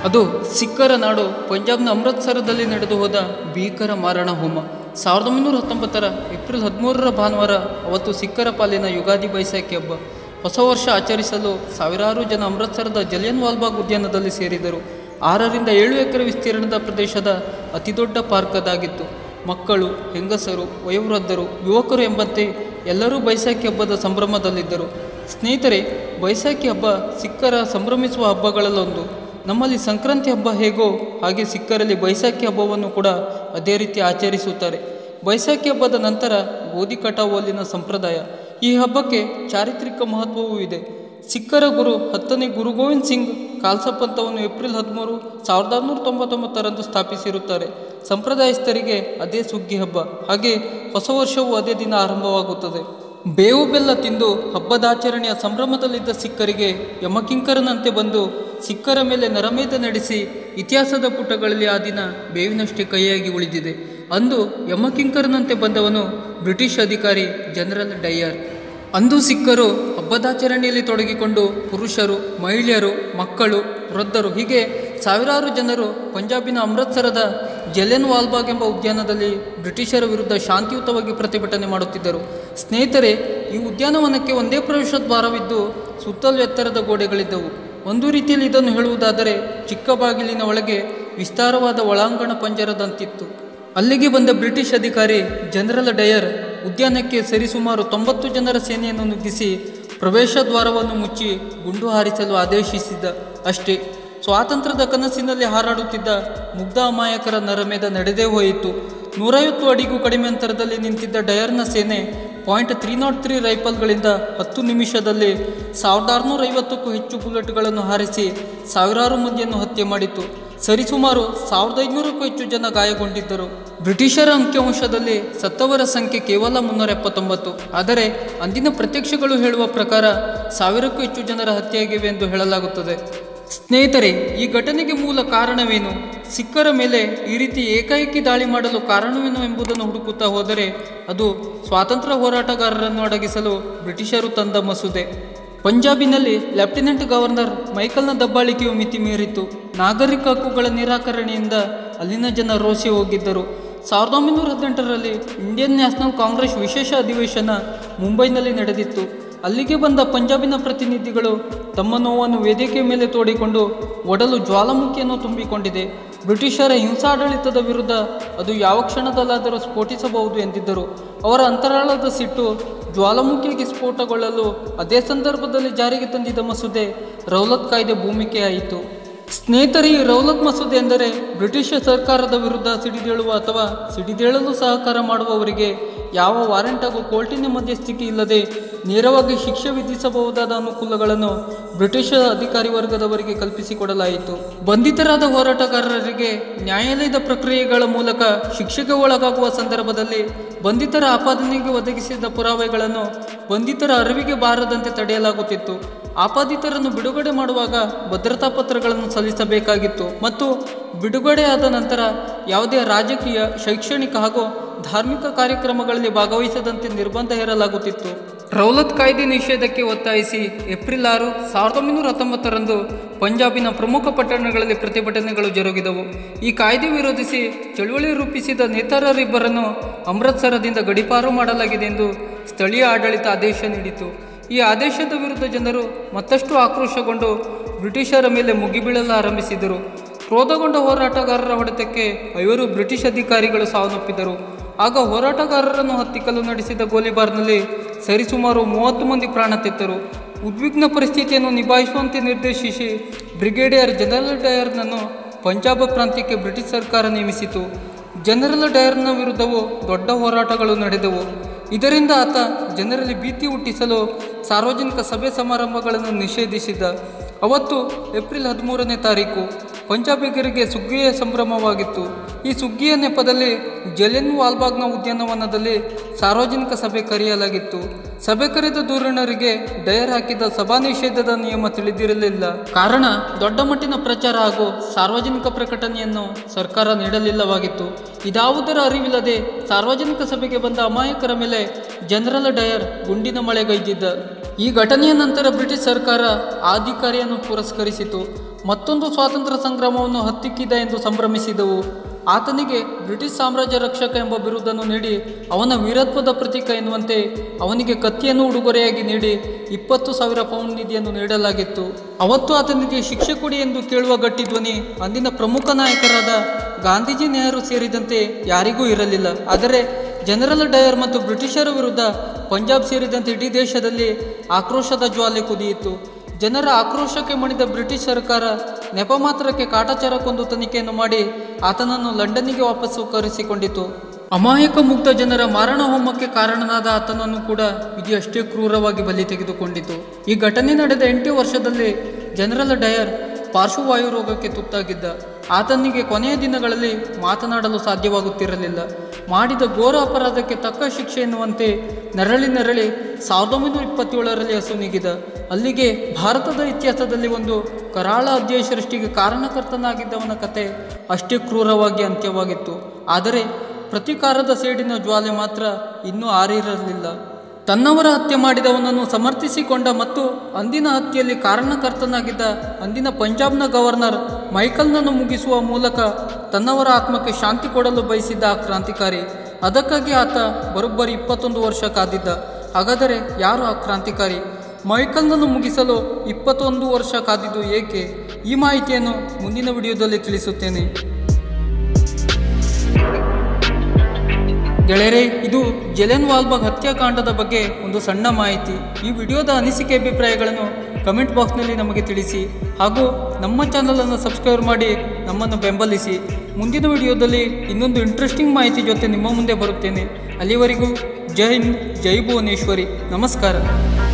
ಅದು ಸಿಖ್ಖರ ನಾಡು ಪಂಜಾಬ್ನ ಅಮೃತ್ಸರದಲ್ಲಿ ನಡೆದು ಹೋದ ಭೀಕರ ಮಾರಣ ಹೋಮ ಸಾವಿರದ ಒಂಬೈನೂರ ಹತ್ತೊಂಬತ್ತರ ಏಪ್ರಿಲ್ ಹದಿಮೂರರ ಭಾನುವಾರ ಅವತ್ತು ಸಿಖ್ಖರ ಪಾಲಿನ ಯುಗಾದಿ ಬೈಸಾಖಿ ಹಬ್ಬ ಹೊಸ ವರ್ಷ ಆಚರಿಸಲು ಸಾವಿರಾರು ಜನ ಅಮೃತ್ಸರದ ಜಲಿಯನ್ ವಾಲ್ಬಾಗ್ ಉದ್ಯಾನದಲ್ಲಿ ಸೇರಿದರು ಆರರಿಂದ ಏಳು ಎಕರೆ ವಿಸ್ತೀರ್ಣದ ಪ್ರದೇಶದ ಅತಿದೊಡ್ಡ ಪಾರ್ಕ್ ಅದಾಗಿತ್ತು ಮಕ್ಕಳು ಹೆಂಗಸರು ವಯೋವೃದ್ಧರು ಯುವಕರು ಎಂಬಂತೆ ಎಲ್ಲರೂ ಬೈಸಾಖಿ ಹಬ್ಬದ ಸಂಭ್ರಮದಲ್ಲಿದ್ದರು ಸ್ನೇಹಿತರೆ ಬೈಸಾಖಿ ಹಬ್ಬ ಸಿಖ್ಖರ ಸಂಭ್ರಮಿಸುವ ಹಬ್ಬಗಳಲ್ಲೊಂದು ನಮ್ಮಲ್ಲಿ ಸಂಕ್ರಾಂತಿ ಹಬ್ಬ ಹೇಗೋ ಹಾಗೆ ಸಿಖ್ಖರಲ್ಲಿ ಬೈಸಾಖಿ ಹಬ್ಬವನ್ನು ಕೂಡ ಅದೇ ರೀತಿ ಆಚರಿಸುತ್ತಾರೆ ಬೈಸಾಖಿ ಹಬ್ಬದ ನಂತರ ಗೋಧಿ ಕಟಾವು ಅಲ್ಲಿನ ಸಂಪ್ರದಾಯ ಈ ಹಬ್ಬಕ್ಕೆ ಚಾರಿತ್ರಿಕ ಮಹತ್ವವೂ ಇದೆ ಸಿಖ್ಖರ ಗುರು ಹತ್ತನೇ ಗುರು ಗೋವಿಂದ್ ಸಿಂಗ್ ಖಾಲ್ಸಾ ಪಂಥವನ್ನು ಏಪ್ರಿಲ್ ಹದಿಮೂರು ಸಾವಿರದ ಆರುನೂರ ತೊಂಬತ್ತೊಂಬತ್ತರಂದು ಸ್ಥಾಪಿಸಿರುತ್ತಾರೆ ಸಂಪ್ರದಾಯಸ್ಥರಿಗೆ ಅದೇ ಸುಗ್ಗಿ ಹಬ್ಬ ಹಾಗೆ ಹೊಸ ವರ್ಷವೂ ಅದೇ ದಿನ ಆರಂಭವಾಗುತ್ತದೆ ಬೇವು ಬೆಲ್ಲ ತಿಂದು ಹಬ್ಬದಾಚರಣೆಯ ಸಂಭ್ರಮದಲ್ಲಿದ್ದ ಸಿಖ್ಖರಿಗೆ ಯಮಕಿಂಕರನಂತೆ ಬಂದು ಸಿಖ್ಖರ ಮೇಲೆ ನರಮೇಧ ನಡೆಸಿ ಇತಿಹಾಸದ ಪುಟಗಳಲ್ಲಿ ಆ ದಿನ ಬೇವಿನಷ್ಟೇ ಕೈಯಾಗಿ ಉಳಿದಿದೆ ಅಂದು ಯಮಕಿಂಕರನಂತೆ ಬಂದವನು ಬ್ರಿಟಿಷ್ ಅಧಿಕಾರಿ ಜನರಲ್ ಡಯ್ಯರ್ ಅಂದು ಸಿಖ್ಖರು ಹಬ್ಬದಾಚರಣೆಯಲ್ಲಿ ತೊಡಗಿಕೊಂಡು ಪುರುಷರು ಮಹಿಳೆಯರು ಮಕ್ಕಳು ವೃದ್ಧರು ಹೀಗೆ ಸಾವಿರಾರು ಜನರು ಪಂಜಾಬಿನ ಅಮೃತ್ಸರದ ಜಲಿಯನ್ ವಾಲ್ಬಾಗ್ ಎಂಬ ಉದ್ಯಾನದಲ್ಲಿ ಬ್ರಿಟಿಷರ ವಿರುದ್ಧ ಶಾಂತಿಯುತವಾಗಿ ಪ್ರತಿಭಟನೆ ಮಾಡುತ್ತಿದ್ದರು ಸ್ನೇಹಿತರೆ ಈ ಉದ್ಯಾನವನಕ್ಕೆ ಒಂದೇ ಪ್ರವೇಶದ್ವಾರವಿದ್ದು ಸುತ್ತಲೂ ಎತ್ತರದ ಗೋಡೆಗಳಿದ್ದವು ಒಂದು ರೀತಿಯಲ್ಲಿ ಇದನ್ನು ಹೇಳುವುದಾದರೆ ಚಿಕ್ಕ ಬಾಗಿಲಿನ ಒಳಗೆ ವಿಸ್ತಾರವಾದ ಒಳಾಂಗಣ ಪಂಜರದಂತಿತ್ತು ಅಲ್ಲಿಗೆ ಬಂದ ಬ್ರಿಟಿಷ್ ಅಧಿಕಾರಿ ಜನರಲ್ ಡಯರ್ ಉದ್ಯಾನಕ್ಕೆ ಸರಿಸುಮಾರು ತೊಂಬತ್ತು ಜನರ ಸೇನೆಯನ್ನು ನುಗ್ಗಿಸಿ ಪ್ರವೇಶ ದ್ವಾರವನ್ನು ಮುಚ್ಚಿ ಗುಂಡು ಹಾರಿಸಲು ಆದೇಶಿಸಿದ ಅಷ್ಟೇ ಸ್ವಾತಂತ್ರ್ಯದ ಕನಸಿನಲ್ಲಿ ಹಾರಾಡುತ್ತಿದ್ದ ಮುಗ್ಧ ಅಮಾಯಕರ ನರಮೇಧ ನಡೆದೇ ಹೋಯಿತು ನೂರೈವತ್ತು ಅಡಿಗೂ ಕಡಿಮೆ ಅಂತರದಲ್ಲಿ ನಿಂತಿದ್ದ ಡಯರ್ನ ಸೇನೆ ಪಾಯಿಂಟ್ ತ್ರೀ ನಾಟ್ ತ್ರೀ ರೈಫಲ್ಗಳಿಂದ ಹತ್ತು ನಿಮಿಷದಲ್ಲಿ ಸಾವಿರದ ಆರುನೂರ ಐವತ್ತಕ್ಕೂ ಹೆಚ್ಚು ಬುಲೆಟ್ಗಳನ್ನು ಹಾರಿಸಿ ಸಾವಿರಾರು ಮಂದಿಯನ್ನು ಹತ್ಯೆ ಮಾಡಿತು ಸರಿಸುಮಾರು ಸಾವಿರದ ಐದುನೂರಕ್ಕೂ ಹೆಚ್ಚು ಜನ ಗಾಯಗೊಂಡಿದ್ದರು ಬ್ರಿಟಿಷರ ಅಂಕಿಅಂಶದಲ್ಲಿ ಸತ್ತವರ ಸಂಖ್ಯೆ ಕೇವಲ ಮುನ್ನೂರ ಎಪ್ಪತ್ತೊಂಬತ್ತು ಆದರೆ ಅಂದಿನ ಪ್ರತ್ಯಕ್ಷಗಳು ಹೇಳುವ ಪ್ರಕಾರ ಸಾವಿರಕ್ಕೂ ಹೆಚ್ಚು ಜನರ ಹತ್ಯೆಯಾಗಿವೆ ಎಂದು ಹೇಳಲಾಗುತ್ತದೆ ಸ್ನೇಹಿತರೆ ಈ ಘಟನೆಗೆ ಮೂಲ ಕಾರಣವೇನು ಸಿಖ್ಖರ ಮೇಲೆ ಈ ರೀತಿ ಏಕಾಏಕಿ ದಾಳಿ ಮಾಡಲು ಕಾರಣವೇನು ಎಂಬುದನ್ನು ಹುಡುಕುತ್ತಾ ಹೋದರೆ ಅದು ಸ್ವಾತಂತ್ರ್ಯ ಹೋರಾಟಗಾರರನ್ನು ಅಡಗಿಸಲು ಬ್ರಿಟಿಷರು ತಂದ ಮಸೂದೆ ಪಂಜಾಬಿನಲ್ಲಿ ಲೆಫ್ಟಿನೆಂಟ್ ಗವರ್ನರ್ ಮೈಕಲ್ನ ದಬ್ಬಾಳಿಕೆಯು ಮಿತಿ ಮೀರಿತು ನಾಗರಿಕ ಹಕ್ಕುಗಳ ನಿರಾಕರಣೆಯಿಂದ ಅಲ್ಲಿನ ಜನ ರೋಸಿ ಹೋಗಿದ್ದರು ಸಾವಿರದ ಒಂಬೈನೂರ ಹದಿನೆಂಟರಲ್ಲಿ ಇಂಡಿಯನ್ ನ್ಯಾಷನಲ್ ಕಾಂಗ್ರೆಸ್ ವಿಶೇಷ ಅಧಿವೇಶನ ಮುಂಬೈನಲ್ಲಿ ನಡೆದಿತ್ತು ಅಲ್ಲಿಗೆ ಬಂದ ಪಂಜಾಬಿನ ಪ್ರತಿನಿಧಿಗಳು ತಮ್ಮ ನೋವನ್ನು ವೇದಿಕೆಯ ಮೇಲೆ ತೋಡಿಕೊಂಡು ಒಡಲು ಜ್ವಾಲಾಮುಖಿಯನ್ನು ತುಂಬಿಕೊಂಡಿದೆ ಬ್ರಿಟಿಷರ ಹಿಂಸಾಡಳಿತದ ವಿರುದ್ಧ ಅದು ಯಾವ ಕ್ಷಣದಲ್ಲಾದರೂ ಸ್ಫೋಟಿಸಬಹುದು ಎಂದಿದ್ದರು ಅವರ ಅಂತರಾಳದ ಸಿಟ್ಟು ಜ್ವಾಲಾಮುಖಿಯಾಗಿ ಸ್ಫೋಟಗೊಳ್ಳಲು ಅದೇ ಸಂದರ್ಭದಲ್ಲಿ ಜಾರಿಗೆ ತಂದಿದ್ದ ಮಸೂದೆ ರೌಲತ್ ಕಾಯ್ದೆ ಭೂಮಿಕೆಯಾಯಿತು ಸ್ನೇಹಿತರೆ ಈ ರೌಲತ್ ಮಸೂದೆ ಎಂದರೆ ಬ್ರಿಟಿಷ್ ಸರ್ಕಾರದ ವಿರುದ್ಧ ಸಿಡಿದೇಳುವ ಅಥವಾ ಸಿಡಿದೇಳಲು ಸಹಕಾರ ಮಾಡುವವರಿಗೆ ಯಾವ ವಾರೆಂಟ್ ಹಾಗೂ ಕೋರ್ಟಿನ ಮಧ್ಯಸ್ಥಿಕೆ ಇಲ್ಲದೆ ನೇರವಾಗಿ ಶಿಕ್ಷೆ ವಿಧಿಸಬಹುದಾದ ಅನುಕೂಲಗಳನ್ನು ಬ್ರಿಟಿಷ್ ಅಧಿಕಾರಿ ವರ್ಗದವರಿಗೆ ಕಲ್ಪಿಸಿಕೊಡಲಾಯಿತು ಬಂಧಿತರಾದ ಹೋರಾಟಗಾರರಿಗೆ ನ್ಯಾಯಾಲಯದ ಪ್ರಕ್ರಿಯೆಗಳ ಮೂಲಕ ಶಿಕ್ಷೆಗೆ ಒಳಗಾಗುವ ಸಂದರ್ಭದಲ್ಲಿ ಬಂಧಿತರ ಆಪಾದನೆಗೆ ಒದಗಿಸಿದ ಪುರಾವೆಗಳನ್ನು ಬಂಧಿತರ ಅರಿವಿಗೆ ಬಾರದಂತೆ ತಡೆಯಲಾಗುತ್ತಿತ್ತು ಆಪಾದಿತರನ್ನು ಬಿಡುಗಡೆ ಮಾಡುವಾಗ ಭದ್ರತಾ ಪತ್ರಗಳನ್ನು ಸಲ್ಲಿಸಬೇಕಾಗಿತ್ತು ಮತ್ತು ಬಿಡುಗಡೆಯಾದ ನಂತರ ಯಾವುದೇ ರಾಜಕೀಯ ಶೈಕ್ಷಣಿಕ ಹಾಗೂ ಧಾರ್ಮಿಕ ಕಾರ್ಯಕ್ರಮಗಳಲ್ಲಿ ಭಾಗವಹಿಸದಂತೆ ನಿರ್ಬಂಧ ಹೇರಲಾಗುತ್ತಿತ್ತು ರೌಲತ್ ಕಾಯ್ದೆ ನಿಷೇಧಕ್ಕೆ ಒತ್ತಾಯಿಸಿ ಏಪ್ರಿಲ್ ಆರು ಸಾವಿರದ ಒಂಬೈನೂರ ಹತ್ತೊಂಬತ್ತರಂದು ಪಂಜಾಬಿನ ಪ್ರಮುಖ ಪಟ್ಟಣಗಳಲ್ಲಿ ಪ್ರತಿಭಟನೆಗಳು ಜರುಗಿದವು ಈ ಕಾಯ್ದೆ ವಿರೋಧಿಸಿ ಚಳುವಳಿ ರೂಪಿಸಿದ ನೇತಾರರಿಬ್ಬರನ್ನು ಅಮೃತ್ಸರದಿಂದ ಗಡಿಪಾರು ಮಾಡಲಾಗಿದೆ ಎಂದು ಸ್ಥಳೀಯ ಆಡಳಿತ ಆದೇಶ ನೀಡಿತು ಈ ಆದೇಶದ ವಿರುದ್ಧ ಜನರು ಮತ್ತಷ್ಟು ಆಕ್ರೋಶಗೊಂಡು ಬ್ರಿಟಿಷರ ಮೇಲೆ ಮುಗಿಬೀಳಲು ಆರಂಭಿಸಿದರು ಕ್ರೋಧಗೊಂಡ ಹೋರಾಟಗಾರರ ಹೊಡೆತಕ್ಕೆ ಐವರು ಬ್ರಿಟಿಷ್ ಅಧಿಕಾರಿಗಳು ಸಾವನ್ನಪ್ಪಿದರು ಆಗ ಹೋರಾಟಗಾರರನ್ನು ಹತ್ತಿಕ್ಕಲು ನಡೆಸಿದ ಗೋಲಿಬಾರ್ನಲ್ಲಿ ಸರಿಸುಮಾರು ಮೂವತ್ತು ಮಂದಿ ಪ್ರಾಣ ತೆತ್ತರು ಉದ್ವಿಗ್ನ ಪರಿಸ್ಥಿತಿಯನ್ನು ನಿಭಾಯಿಸುವಂತೆ ನಿರ್ದೇಶಿಸಿ ಬ್ರಿಗೇಡಿಯರ್ ಜನರಲ್ ಡಯರ್ನನ್ನು ಪಂಜಾಬ್ ಪ್ರಾಂತ್ಯಕ್ಕೆ ಬ್ರಿಟಿಷ್ ಸರ್ಕಾರ ನೇಮಿಸಿತು ಜನರಲ್ ಡಯರ್ನ ವಿರುದ್ಧವೂ ದೊಡ್ಡ ಹೋರಾಟಗಳು ನಡೆದವು ಇದರಿಂದ ಆತ ಜನರಲ್ಲಿ ಭೀತಿ ಹುಟ್ಟಿಸಲು ಸಾರ್ವಜನಿಕ ಸಭೆ ಸಮಾರಂಭಗಳನ್ನು ನಿಷೇಧಿಸಿದ ಅವತ್ತು ಏಪ್ರಿಲ್ ಹದಿಮೂರನೇ ತಾರೀಕು ಪಂಜಾಬಿಗರಿಗೆ ಸುಗ್ಗಿಯ ಸಂಭ್ರಮವಾಗಿತ್ತು ಈ ಸುಗ್ಗಿಯ ನೆಪದಲ್ಲಿ ಜಲಿಯನ್ ವಾಲ್ಬಾಗ್ನ ಉದ್ಯಾನವನದಲ್ಲಿ ಸಾರ್ವಜನಿಕ ಸಭೆ ಕರೆಯಲಾಗಿತ್ತು ಸಭೆ ಕರೆದ ದೂರಣರಿಗೆ ಡಯರ್ ಹಾಕಿದ ಸಭಾ ನಿಷೇಧದ ನಿಯಮ ತಿಳಿದಿರಲಿಲ್ಲ ಕಾರಣ ದೊಡ್ಡ ಮಟ್ಟಿನ ಪ್ರಚಾರ ಹಾಗೂ ಸಾರ್ವಜನಿಕ ಪ್ರಕಟಣೆಯನ್ನು ಸರ್ಕಾರ ನೀಡಲಿಲ್ಲವಾಗಿತ್ತು ಇದಾವುದರ ಅರಿವಿಲ್ಲದೆ ಸಾರ್ವಜನಿಕ ಸಭೆಗೆ ಬಂದ ಅಮಾಯಕರ ಮೇಲೆ ಜನರಲ್ ಡಯರ್ ಗುಂಡಿನ ಮಳೆಗೈದಿದ್ದ ಈ ಘಟನೆಯ ನಂತರ ಬ್ರಿಟಿಷ್ ಸರ್ಕಾರ ಆ ಅಧಿಕಾರಿಯನ್ನು ಪುರಸ್ಕರಿಸಿತು ಮತ್ತೊಂದು ಸ್ವಾತಂತ್ರ್ಯ ಸಂಗ್ರಾಮವನ್ನು ಹತ್ತಿಕ್ಕಿದ ಎಂದು ಸಂಭ್ರಮಿಸಿದವು ಆತನಿಗೆ ಬ್ರಿಟಿಷ್ ಸಾಮ್ರಾಜ್ಯ ರಕ್ಷಕ ಎಂಬ ಬಿರುದನ್ನು ನೀಡಿ ಅವನ ವೀರತ್ವದ ಪ್ರತೀಕ ಎನ್ನುವಂತೆ ಅವನಿಗೆ ಕತ್ತಿಯನ್ನು ಉಡುಗೊರೆಯಾಗಿ ನೀಡಿ ಇಪ್ಪತ್ತು ಸಾವಿರ ಪೌಂಡ್ ನಿಧಿಯನ್ನು ನೀಡಲಾಗಿತ್ತು ಅವತ್ತು ಆತನಿಗೆ ಶಿಕ್ಷೆ ಕೊಡಿ ಎಂದು ಕೇಳುವ ಗಟ್ಟಿ ಧ್ವನಿ ಅಂದಿನ ಪ್ರಮುಖ ನಾಯಕರಾದ ಗಾಂಧೀಜಿ ನೆಹರು ಸೇರಿದಂತೆ ಯಾರಿಗೂ ಇರಲಿಲ್ಲ ಆದರೆ ಜನರಲ್ ಡಯರ್ ಮತ್ತು ಬ್ರಿಟಿಷರ ವಿರುದ್ಧ ಪಂಜಾಬ್ ಸೇರಿದಂತೆ ಇಡೀ ದೇಶದಲ್ಲಿ ಆಕ್ರೋಶದ ಜ್ವಾಲೆ ಕುದಿಯಿತು ಜನರ ಆಕ್ರೋಶಕ್ಕೆ ಮಣಿದ ಬ್ರಿಟಿಷ್ ಸರ್ಕಾರ ನೆಪ ಮಾತ್ರಕ್ಕೆ ಕಾಟಾಚಾರಕ್ಕೊಂದು ತನಿಖೆಯನ್ನು ಮಾಡಿ ಆತನನ್ನು ಲಂಡನ್ನಿಗೆ ವಾಪಸ್ಸು ಕರೆಸಿಕೊಂಡಿತು ಅಮಾಯಕ ಮುಗ್ಧ ಜನರ ಮಾರಣ ಹೋಮಕ್ಕೆ ಕಾರಣನಾದ ಆತನನ್ನು ಕೂಡ ವಿಧಿ ಅಷ್ಟೇ ಕ್ರೂರವಾಗಿ ಬಲಿ ತೆಗೆದುಕೊಂಡಿತು ಈ ಘಟನೆ ನಡೆದ ಎಂಟು ವರ್ಷದಲ್ಲಿ ಜನರಲ್ ಡಯರ್ ಪಾರ್ಶ್ವವಾಯು ರೋಗಕ್ಕೆ ತುತ್ತಾಗಿದ್ದ ಆತನಿಗೆ ಕೊನೆಯ ದಿನಗಳಲ್ಲಿ ಮಾತನಾಡಲು ಸಾಧ್ಯವಾಗುತ್ತಿರಲಿಲ್ಲ ಮಾಡಿದ ಘೋರ ಅಪರಾಧಕ್ಕೆ ತಕ್ಕ ಶಿಕ್ಷೆ ಎನ್ನುವಂತೆ ನರಳಿ ನರಳಿ ಸಾವಿರದ ಒಂಬೈನೂರ ಇಪ್ಪತ್ತೇಳರಲ್ಲಿ ಹಸುನಿಗಿದ ಅಲ್ಲಿಗೆ ಭಾರತದ ಇತಿಹಾಸದಲ್ಲಿ ಒಂದು ಕರಾಳ ಅಧ್ಯಾಯ ಸೃಷ್ಟಿಗೆ ಕಾರಣಕರ್ತನಾಗಿದ್ದವನ ಕತೆ ಅಷ್ಟೇ ಕ್ರೂರವಾಗಿ ಅಂತ್ಯವಾಗಿತ್ತು ಆದರೆ ಪ್ರತಿಕಾರದ ಸೇಡಿನ ಜ್ವಾಲೆ ಮಾತ್ರ ಇನ್ನೂ ಆರಿರಲಿಲ್ಲ ತನ್ನವರ ಹತ್ಯೆ ಮಾಡಿದವನನ್ನು ಸಮರ್ಥಿಸಿಕೊಂಡ ಮತ್ತು ಅಂದಿನ ಹತ್ಯೆಯಲ್ಲಿ ಕಾರಣಕರ್ತನಾಗಿದ್ದ ಅಂದಿನ ಪಂಜಾಬ್ನ ಗವರ್ನರ್ ಮೈಕಲ್ನನ್ನು ಮುಗಿಸುವ ಮೂಲಕ ತನ್ನವರ ಆತ್ಮಕ್ಕೆ ಶಾಂತಿ ಕೊಡಲು ಬಯಸಿದ್ದ ಆ ಕ್ರಾಂತಿಕಾರಿ ಅದಕ್ಕಾಗಿ ಆತ ಬರೋಬ್ಬರಿ ಇಪ್ಪತ್ತೊಂದು ವರ್ಷ ಕಾದಿದ್ದ ಹಾಗಾದರೆ ಯಾರು ಆ ಕ್ರಾಂತಿಕಾರಿ ಮೈಕಲ್ನನ್ನು ಮುಗಿಸಲು ಇಪ್ಪತ್ತೊಂದು ವರ್ಷ ಕಾದಿದ್ದು ಏಕೆ ಈ ಮಾಹಿತಿಯನ್ನು ಮುಂದಿನ ವಿಡಿಯೋದಲ್ಲಿ ತಿಳಿಸುತ್ತೇನೆ ಗೆಳೆಯರೇ ಇದು ಜೆಲೆನ್ ವಾಲ್ಬಾಗ್ ಹತ್ಯಾಕಾಂಡದ ಬಗ್ಗೆ ಒಂದು ಸಣ್ಣ ಮಾಹಿತಿ ಈ ವಿಡಿಯೋದ ಅನಿಸಿಕೆ ಅಭಿಪ್ರಾಯಗಳನ್ನು ಕಮೆಂಟ್ ಬಾಕ್ಸ್ನಲ್ಲಿ ನಮಗೆ ತಿಳಿಸಿ ಹಾಗೂ ನಮ್ಮ ಚಾನಲನ್ನು ಸಬ್ಸ್ಕ್ರೈಬ್ ಮಾಡಿ ನಮ್ಮನ್ನು ಬೆಂಬಲಿಸಿ ಮುಂದಿನ ವಿಡಿಯೋದಲ್ಲಿ ಇನ್ನೊಂದು ಇಂಟ್ರೆಸ್ಟಿಂಗ್ ಮಾಹಿತಿ ಜೊತೆ ನಿಮ್ಮ ಮುಂದೆ ಬರುತ್ತೇನೆ ಅಲ್ಲಿವರೆಗೂ ಜೈ ಹಿಂದ್ ಜೈ ಭುವನೇಶ್ವರಿ ನಮಸ್ಕಾರ